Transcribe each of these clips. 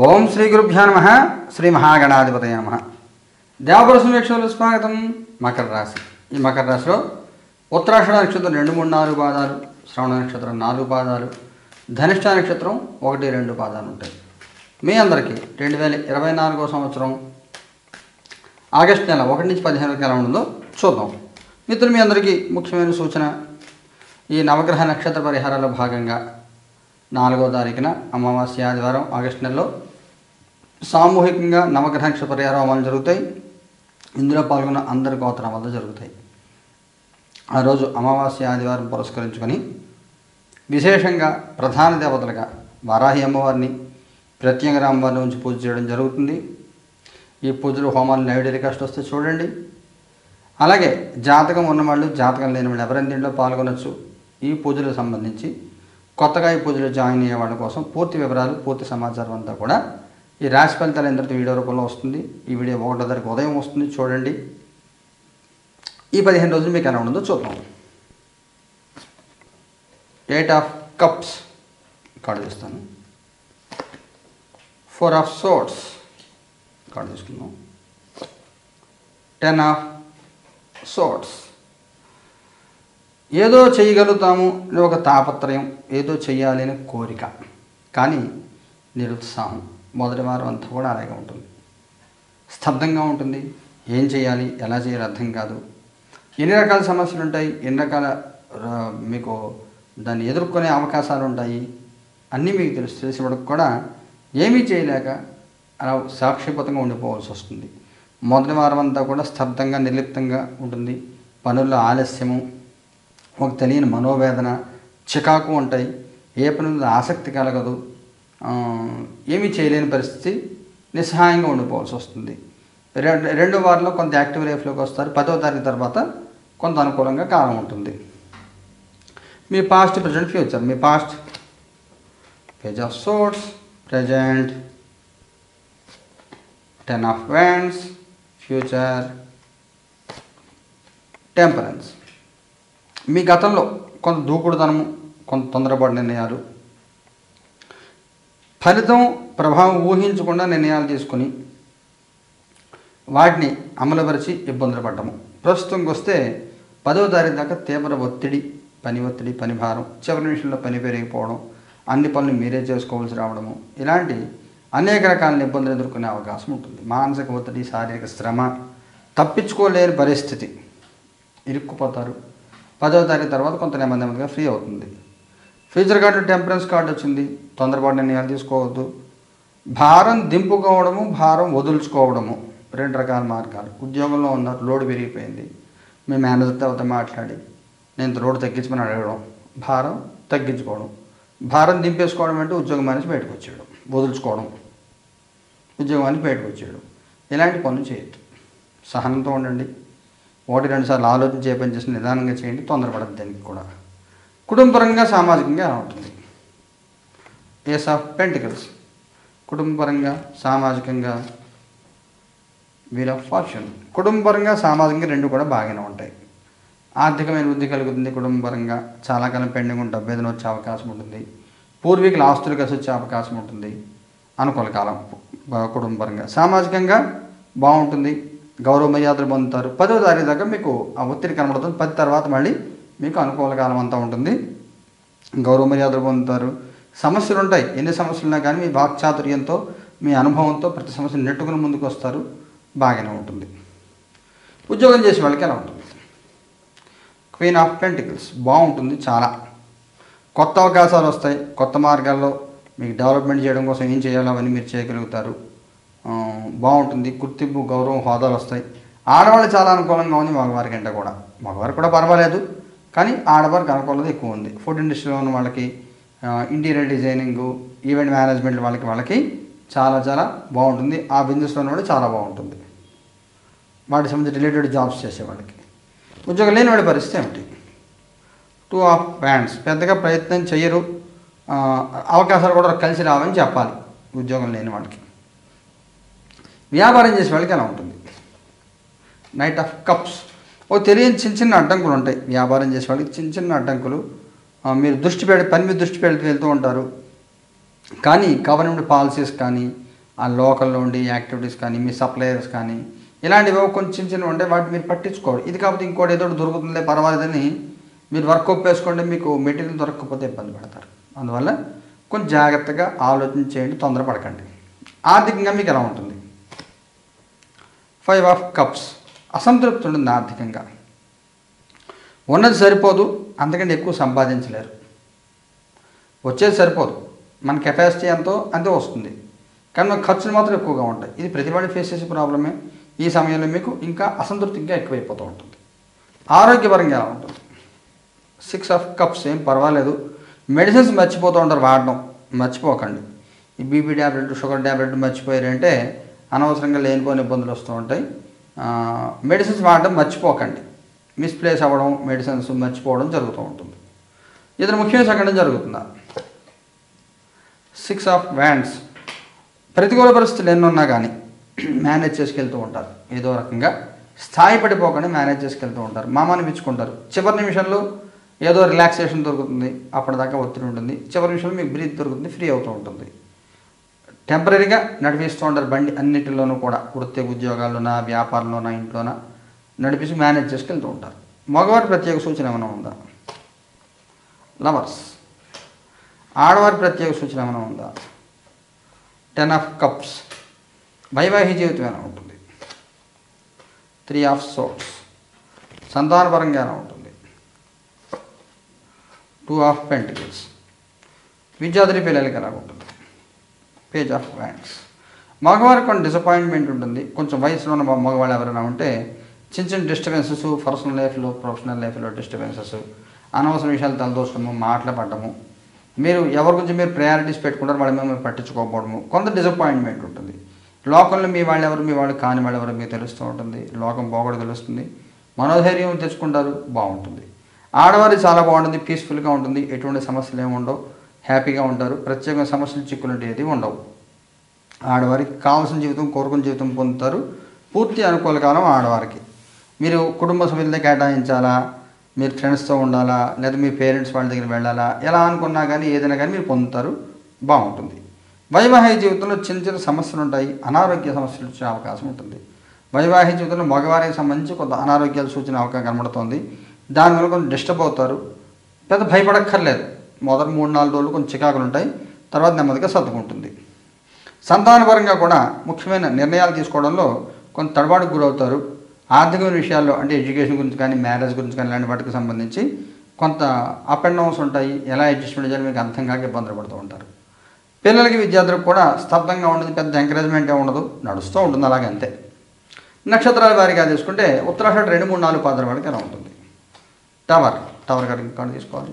ఓం శ్రీ గురుభ్యో నమ శ్రీ మహాగణాధిపతయ నమ దేవపుర సమీక్షలు స్వాగతం మకర రాశి ఈ మకర రాశిలో ఉత్తరాషాఢ నక్షత్రం రెండు మూడు నాలుగు పాదాలు శ్రవణ నక్షత్రం నాలుగు పాదాలు ధనిష్ట నక్షత్రం ఒకటి రెండు పాదాలు ఉంటాయి మీ అందరికీ రెండు వేల ఇరవై నాలుగో సంవత్సరం ఆగస్టు నెల ఒకటి నుంచి పదిహేను వరకు ఎలా ఉంటుందో చూద్దాం మిత్రులు మీ అందరికీ ముఖ్యమైన సూచన ఈ నవగ్రహ నక్షత్ర పరిహారాల భాగంగా నాలుగో తారీఖున అమావాస్య ఆదివారం ఆగస్టు నెలలో సామూహికంగా నవగ్రహ నక్షత్ర పరిహారం అమలు జరుగుతాయి ఇందులో పాల్గొన్న అందరి గోత్రం వల్ల జరుగుతాయి ఆ రోజు అమావాస్య ఆదివారం పురస్కరించుకొని విశేషంగా ప్రధాన దేవతలుగా వారాహి అమ్మవారిని ప్రత్యేకంగా అమ్మవారిని ఉంచి పూజ చేయడం జరుగుతుంది ఈ పూజలు హోమాలు నైవేద్య రికాస్ట్ వస్తే చూడండి అలాగే జాతకం ఉన్నవాళ్ళు జాతకం లేని వాళ్ళు ఎవరైనా దీంట్లో పాల్గొనొచ్చు ఈ పూజలకు సంబంధించి కొత్తగా ఈ పూజలు జాయిన్ అయ్యే వాళ్ళ కోసం పూర్తి వివరాలు పూర్తి సమాచారం అంతా కూడా ఈ రాశి ఫలితాలు ఎందరితో వీడియో రూపంలో వస్తుంది ఈ వీడియో ఒకటో తారీఖు ఉదయం వస్తుంది చూడండి ఈ పదిహేను రోజులు మీకు ఎలా ఉండదో చూద్దాం ఎయిట్ ఆఫ్ కప్స్ కార్డు తీస్తాను ఫోర్ ఆఫ్ సోట్స్ కార్డు తీసుకుందాం టెన్ ఆఫ్ సోట్స్ ఏదో చేయగలుగుతాము అని ఒక తాపత్రయం ఏదో చెయ్యాలి అనే కోరిక కానీ నిరుత్సాహం మొదటి వారం అంతా కూడా అలాగే ఉంటుంది స్తబ్దంగా ఉంటుంది ఏం చేయాలి ఎలా చేయాలి అర్థం కాదు ఎన్ని రకాల సమస్యలు ఉంటాయి ఎన్ని రకాల ఆ, మీకు దాన్ని ఎదుర్కొనే అవకాశాలు ఉంటాయి అన్నీ మీకు తెలుసు తెలిసినప్పటికి కూడా ఏమీ చేయలేక అలా సాక్షిపతంగా ఉండిపోవాల్సి వస్తుంది మొదటి వారం అంతా కూడా స్తబ్దంగా నిర్లిప్తంగా ఉంటుంది పనుల్లో ఆలస్యము ఒక తెలియని మనోవేదన చికాకు ఉంటాయి ఏ పని మీద ఆసక్తి కలగదు ఆ, ఏమీ చేయలేని పరిస్థితి నిస్సహాయంగా ఉండిపోవాల్సి వస్తుంది రె- రెండో వారంలో కొంత యాక్టివ్ లైఫ్లోకి వస్తారు పదో తారీఖు తర్వాత కొంత అనుకూలంగా కాలం ఉంటుంది మీ పాస్ట్ ప్రజెంట్ ఫ్యూచర్ మీ past page of swords present ten of wands future temperance మీ గతంలో కొంత దూకుడుతనము కొంత తొందరపాటు నిర్ణయాలు ఫలితం ప్రభావం ఊహించకుండా నిర్ణయాలు తీసుకుని వాటిని అమలుపరిచి ఇబ్బందులు పడ్డము ప్రస్తుతంకి వస్తే పదవ తారీఖు దాకా తీవ్ర ఒత్తిడి పని ఒత్తిడి పని భారం చివరి నిమిషంలో పని పెరిగిపోవడం అన్ని పనులు మీరే చేసుకోవాల్సి రావడము ఇలాంటి అనేక రకాల ఇబ్బందులు ఎదుర్కొనే అవకాశం ఉంటుంది మానసిక ఒత్తిడి శారీరక శ్రమ తప్పించుకోలేని పరిస్థితి ఇరుక్కుపోతారు పదవ తారీఖు తర్వాత కొంత నెమ్మది నెమ్మదిగా ఫ్రీ అవుతుంది ఫ్యూచర్ కార్డు టెంపరెన్స్ కార్డు వచ్చింది తొందరపాటు నిర్ణయాలు తీసుకోవద్దు భారం దింపుకోవడము భారం వదులుచుకోవడము రెండు రకాల మార్గాలు ఉద్యోగంలో ఉన్నారు లోడ్ పెరిగిపోయింది మీ మేనేజర్ తర్వాత మాట్లాడి నేను ఇంత లోడ్ తగ్గించమని అడగడం భారం తగ్గించుకోవడం భారం దింపేసుకోవడం అంటే ఉద్యోగం మానేసి బయటకు వచ్చేయడం వదులుచుకోవడం ఉద్యోగాన్ని బయటకు వచ్చేయడం ఇలాంటి పనులు చేయొద్దు సహనంతో ఉండండి ఒకటి రెండు సార్లు ఆలోచించి ఏ పని చేసి నిదానంగా చేయండి తొందరపడద్దు దానికి కూడా కుటుంబపరంగా సామాజికంగా ఎలా ఉంటుంది ఏస్ ఆఫ్ పెంటికల్స్ కుటుంబపరంగా సామాజికంగా వీల్ ఆఫ్ ఫార్చ్యూన్ కుటుంబపరంగా సామాజికంగా రెండు కూడా బాగానే ఉంటాయి ఆర్థికమైన వృద్ధి కలుగుతుంది కుటుంబపరంగా చాలా కాలం పెండింగ్ ఉంటే డబ్బు ఏదైనా వచ్చే అవకాశం ఉంటుంది పూర్వీకుల ఆస్తులు కలిసి వచ్చే అవకాశం ఉంటుంది అనుకూల కాలం బ- కుటుంబపరంగా సామాజికంగా బాగుంటుంది గౌరవ మర్యాదలు పొందుతారు పదో తారీఖు దాకా మీకు ఆ ఒత్తిడి కనబడుతుంది పది తర్వాత మళ్ళీ మీకు అనుకూల కాలం అంతా ఉంటుంది గౌరవ మర్యాదలు పొందుతారు సమస్యలు ఉంటాయి ఎన్ని సమస్యలు ఉన్నా కానీ మీ వాక్చాతుర్యంతో మీ అనుభవంతో ప్రతి సమస్యను నెట్టుకుని ముందుకు వస్తారు బాగానే ఉంటుంది ఉద్యోగం చేసే వాళ్ళకి ఎలా ఉంటుంది క్వీన్ ఆఫ్ పెంటికల్స్ బాగుంటుంది చాలా కొత్త అవకాశాలు వస్తాయి కొత్త మార్గాల్లో మీకు డెవలప్మెంట్ చేయడం కోసం ఏం చేయాలో అవన్నీ మీరు చేయగలుగుతారు ఆ, బాగుంటుంది గుర్తింపు గౌరవం హోదాలు వస్తాయి ఆడవాళ్ళు చాలా అనుకూలంగా ఉంది మగవారి కంటే కూడా మగవారు కూడా పర్వాలేదు కానీ ఆడవారికి అనుకూలత ఎక్కువ ఉంది ఫుడ్ ఇండస్ట్రీలో ఉన్న వాళ్ళకి ఆ, ఇంటీరియర్ డిజైనింగ్ ఈవెంట్ మేనేజ్మెంట్ వాళ్ళకి వాళ్ళకి చాలా చాలా బాగుంటుంది ఆ బిజినెస్లో ఉన్న వాళ్ళు చాలా బాగుంటుంది వాటికి సంబంధించి రిలేటెడ్ జాబ్స్ చేసే వాళ్ళకి ఉద్యోగం లేని వాడి పరిస్థితి ఏమిటి టూ ఆఫ్ బ్యాండ్స్ పెద్దగా ప్రయత్నం చేయరు ఆ, అవకాశాలు కూడా కలిసి రావని చెప్పాలి ఉద్యోగం లేని వాళ్ళకి వ్యాపారం చేసే వాళ్ళకి ఎలా ఉంటుంది నైట్ ఆఫ్ కప్స్ ఓ తెలియని చిన్న చిన్న అడ్డంకులు ఉంటాయి వ్యాపారం చేసే వాళ్ళకి చిన్న చిన్న అడ్డంకులు ఆ, మీరు దృష్టి పెడి పని మీద దృష్టి పెడుతూ వెళ్తూ ఉంటారు కానీ గవర్నమెంట్ పాలసీస్ కానీ ఆ లోకల్లో ఉండి యాక్టివిటీస్ కానీ మీ సప్లయర్స్ కానీ ఇలాంటివి ఏవో కొంచెం చిన్న చిన్నవి ఉంటాయి వాటిని మీరు పట్టించుకోవాలి ఇది కాకపోతే ఇంకోటి ఏదో ఒకటి దొరుకుతుందిలే పర్వాలేదని మీరు వర్క్ ఒప్పేసుకోండి మీకు మెటీరియల్ దొరకకపోతే ఇబ్బంది పడతారు అందువల్ల కొంచెం జాగ్రత్తగా ఆలోచన చేయండి తొందరపడకండి ఆర్థికంగా మీకు ఎలా ఉంటుంది ఫైవ్ ఆఫ్ కప్స్ అసంతృప్తి ఉంటుంది ఆర్థికంగా ఉన్నది సరిపోదు అంతకంటే ఎక్కువ సంపాదించలేరు వచ్చేది సరిపోదు మన కెపాసిటీ ఎంతో అంతే వస్తుంది కానీ మన ఖర్చులు మాత్రం ఎక్కువగా ఉంటాయి ఇది ప్రతివాడి ఫేస్ చేసే ప్రాబ్లమే ఈ సమయంలో మీకు ఇంకా అసంతృప్తి ఇంకా ఎక్కువైపోతూ ఉంటుంది ఆరోగ్యపరంగా ఎలా ఉంటుంది సిక్స్ ఆఫ్ కప్స్ ఏం పర్వాలేదు మెడిసిన్స్ మర్చిపోతూ ఉంటారు వాడడం మర్చిపోకండి ఈ బీపీ ట్యాబ్లెట్ షుగర్ ట్యాబ్లెట్ మర్చిపోయారంటే అనవసరంగా లేనిపోయిన ఇబ్బందులు వస్తూ ఉంటాయి మెడిసిన్స్ వాడడం మర్చిపోకండి మిస్ప్లేస్ అవ్వడం మెడిసిన్స్ మర్చిపోవడం జరుగుతూ ఉంటుంది ఇతర ముఖ్యమైన సంఘటన జరుగుతుందా సిక్స్ ఆఫ్ వ్యాండ్స్ ప్రతికూల పరిస్థితులు ఎన్ని ఉన్నా కానీ మేనేజ్ చేసుకెళ్తూ ఉంటారు ఏదో రకంగా స్థాయి పడిపోకుండా మేనేజ్ చేసుకెళ్తూ ఉంటారు మామాని పిచ్చుకుంటారు చివరి నిమిషంలో ఏదో రిలాక్సేషన్ దొరుకుతుంది అప్పటిదాకా ఒత్తిడి ఉంటుంది చివరి నిమిషంలో మీకు బ్రీత్ దొరుకుతుంది ఫ్రీ అవుతూ ఉంటుంది టెంపరీగా నడిపిస్తూ ఉంటారు బండి అన్నిటిలోనూ కూడా వృత్తి ఉద్యోగాల్లోనా వ్యాపారంలోనా ఇంట్లోనా నడిపించి మేనేజ్ చేసుకెళ్తూ ఉంటారు మగవారి ప్రత్యేక సూచన ఏమైనా ఉందా లవర్స్ ఆడవారి ప్రత్యేక సూచన ఏమైనా ఉందా టెన్ ఆఫ్ కప్స్ వైవాహిక జీవితం ఎలా ఉంటుంది త్రీ ఆఫ్ సోట్స్ సంతానపరంగా ఎలా ఉంటుంది టూ ఆఫ్ పెంటికల్స్ విద్యార్థి పిల్లలకి ఎలా ఉంటుంది పేజ్ ఆఫ్ వ్యాండ్స్ మగవారికి కొన్ని డిసప్పాయింట్మెంట్ ఉంటుంది కొంచెం వయసులో ఉన్న మగవాళ్ళు ఎవరైనా ఉంటే చిన్న చిన్న డిస్టర్బెన్సెస్ పర్సనల్ లైఫ్లో ప్రొఫెషనల్ లైఫ్లో డిస్టర్బెన్సెస్ అనవసర విషయాలు తలదోసడము మాట్లాడటము మీరు ఎవరి గురించి మీరు ప్రయారిటీస్ పెట్టుకుంటారు వాళ్ళ మిమ్మల్ని పట్టించుకోకపోవడము కొంత డిసప్పాయింట్మెంట్ ఉంటుంది లోకంలో మీ వాళ్ళు ఎవరు మీ వాళ్ళు కాని వాళ్ళు ఎవరు మీకు తెలుస్తూ ఉంటుంది లోకం బాగోడు తెలుస్తుంది మనోధైర్యం తెచ్చుకుంటారు బాగుంటుంది ఆడవారి చాలా బాగుంటుంది పీస్ఫుల్గా ఉంటుంది ఎటువంటి సమస్యలు ఏమి ఉండవు హ్యాపీగా ఉంటారు ప్రత్యేకమైన సమస్యలు చిక్కులు ఏది ఉండవు ఆడవారికి కావాల్సిన జీవితం కోరుకున్న జీవితం పొందుతారు పూర్తి అనుకూల కాలం ఆడవారికి మీరు కుటుంబ సభ్యులతో కేటాయించాలా మీరు ఫ్రెండ్స్తో ఉండాలా లేదా మీ పేరెంట్స్ వాళ్ళ దగ్గర వెళ్ళాలా ఎలా అనుకున్నా కానీ ఏదైనా కానీ మీరు పొందుతారు బాగుంటుంది వైవాహిక జీవితంలో చిన్న చిన్న సమస్యలు ఉంటాయి అనారోగ్య సమస్యలు వచ్చే అవకాశం ఉంటుంది వైవాహిక జీవితంలో మగవారికి సంబంధించి కొంత అనారోగ్యాలు సూచన అవకాశం కనబడుతుంది దానివల్ల కొంచెం డిస్టర్బ్ అవుతారు పెద్ద భయపడక్కర్లేదు మొదటి మూడు నాలుగు రోజులు కొంచెం చికాకులు ఉంటాయి తర్వాత నెమ్మదిగా సర్దుకుంటుంది సంతానపరంగా కూడా ముఖ్యమైన నిర్ణయాలు తీసుకోవడంలో కొంత తడబాటుకు గురవుతారు ఆర్థికమైన విషయాల్లో అంటే ఎడ్యుకేషన్ గురించి కానీ మ్యారేజ్ గురించి కానీ ఇలాంటి వాటికి సంబంధించి కొంత అప్ అండ్ డౌన్స్ ఉంటాయి ఎలా అడ్జస్ట్మెంట్ చేయాలి మీకు అర్థం కాక ఇబ్బందులు పడుతూ ఉంటారు పిల్లలకి విద్యార్థులకు కూడా స్తబ్దంగా ఉండదు పెద్ద ఎంకరేజ్మెంట్ ఏ ఉండదు నడుస్తూ ఉంటుంది అలాగే అంతే నక్షత్రాల వారిగా తీసుకుంటే ఉత్తరాషాఢ రెండు మూడు నాలుగు పాత్ర వాడికి ఎలా ఉంటుంది టవర్ టవర్ గారికి కార్డు తీసుకోవాలి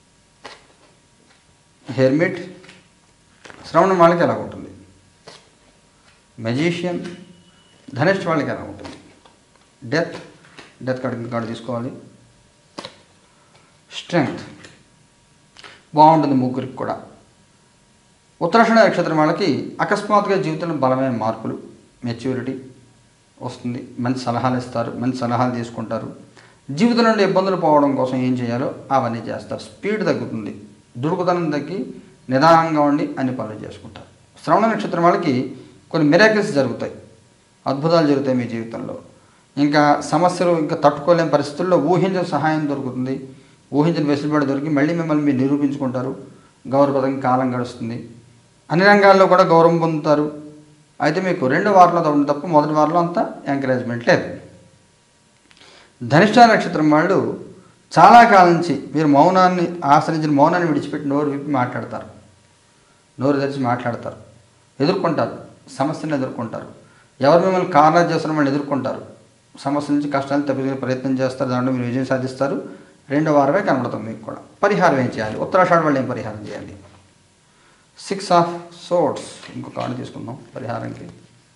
హెర్మిట్ శ్రవణం వాళ్ళకి ఎలా ఉంటుంది మెజీషియన్ ధనిష్ఠ వాళ్ళకి ఎలా ఉంటుంది డెత్ డెత్ కార్డు కార్డు తీసుకోవాలి స్ట్రెంగ్త్ బాగుంటుంది ముగ్గురికి కూడా ఉత్తరాషణ నక్షత్రం వాళ్ళకి అకస్మాత్తుగా జీవితంలో బలమైన మార్పులు మెచ్యూరిటీ వస్తుంది మంచి సలహాలు ఇస్తారు మంచి సలహాలు తీసుకుంటారు జీవితం నుండి ఇబ్బందులు పోవడం కోసం ఏం చేయాలో అవన్నీ చేస్తారు స్పీడ్ తగ్గుతుంది దుడుకుతనం తగ్గి నిదానంగా ఉండి అన్ని పనులు చేసుకుంటారు శ్రవణ నక్షత్రం వాళ్ళకి కొన్ని మిరాకిల్స్ జరుగుతాయి అద్భుతాలు జరుగుతాయి మీ జీవితంలో ఇంకా సమస్యలు ఇంకా తట్టుకోలేని పరిస్థితుల్లో ఊహించిన సహాయం దొరుకుతుంది ఊహించిన వెసులుబాటు దొరికి మళ్ళీ మిమ్మల్ని మీరు నిరూపించుకుంటారు గౌరవపదంగా కాలం గడుస్తుంది అన్ని రంగాల్లో కూడా గౌరవం పొందుతారు అయితే మీకు రెండు వారంలో ఉంది తప్ప మొదటి వారంలో అంతా ఎంకరేజ్మెంట్ లేదు ధనిష్ట నక్షత్రం వాళ్ళు చాలా కాలం నుంచి మీరు మౌనాన్ని ఆశ్రయించిన మౌనాన్ని విడిచిపెట్టి నోరు విప్పి మాట్లాడతారు నోరు తెరిచి మాట్లాడతారు ఎదుర్కొంటారు సమస్యను ఎదుర్కొంటారు ఎవరు మిమ్మల్ని కారణాలు చేస్తున్న వాళ్ళు ఎదుర్కొంటారు సమస్య నుంచి కష్టాలు తప్పించుకునే ప్రయత్నం చేస్తారు దాంట్లో మీరు విజయం సాధిస్తారు రెండో వారమే కనబడుతుంది మీకు కూడా పరిహారం ఏం చేయాలి ఉత్తరాషాఢ వాళ్ళు ఏం పరిహారం చేయాలి సిక్స్ ఆఫ్ సోర్ట్స్ ఇంకో కార్డు తీసుకుందాం పరిహారంకి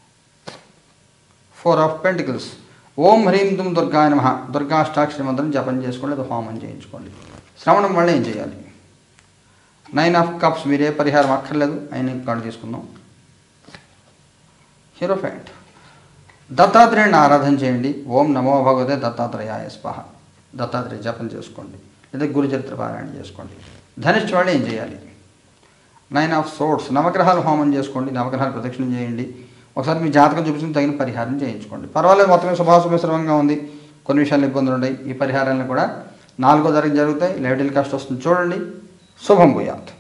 ఫోర్ ఆఫ్ పెంటికల్స్ ఓం హ్రీం తుమ్ దుర్గాయ నమ దుర్గాష్టాక్షరి మంత్రం జపం చేసుకోండి అది హోమం చేయించుకోండి శ్రవణం వల్ల ఏం చేయాలి నైన్ ఆఫ్ కప్స్ మీరే పరిహారం అక్కర్లేదు అయిన కార్డు తీసుకుందాం హీరో ఫ్యాంట్ దత్తాత్రేయుని ఆరాధన చేయండి ఓం నమో భగవతే దత్తాత్రేయాయ స్పహ దత్తాత్రేయ జపం చేసుకోండి లేదా గురు చరిత్ర పారాయణ చేసుకోండి ధనిష్ఠ వాళ్ళు ఏం చేయాలి నైన్ ఆఫ్ సోర్ట్స్ నవగ్రహాలు హోమం చేసుకోండి నవగ్రహాలు ప్రదక్షిణ చేయండి ఒకసారి మీ జాతకం చూపించుకుని తగిన పరిహారం చేయించుకోండి పర్వాలేదు మొత్తం శుభాశుభశ్రమంగా ఉంది కొన్ని విషయాలు ఇబ్బందులు ఉన్నాయి ఈ పరిహారాలను కూడా నాలుగో తారీఖు జరుగుతాయి లైవ్ టెలికాస్ట్ వస్తుంది చూడండి శుభం భూయాత్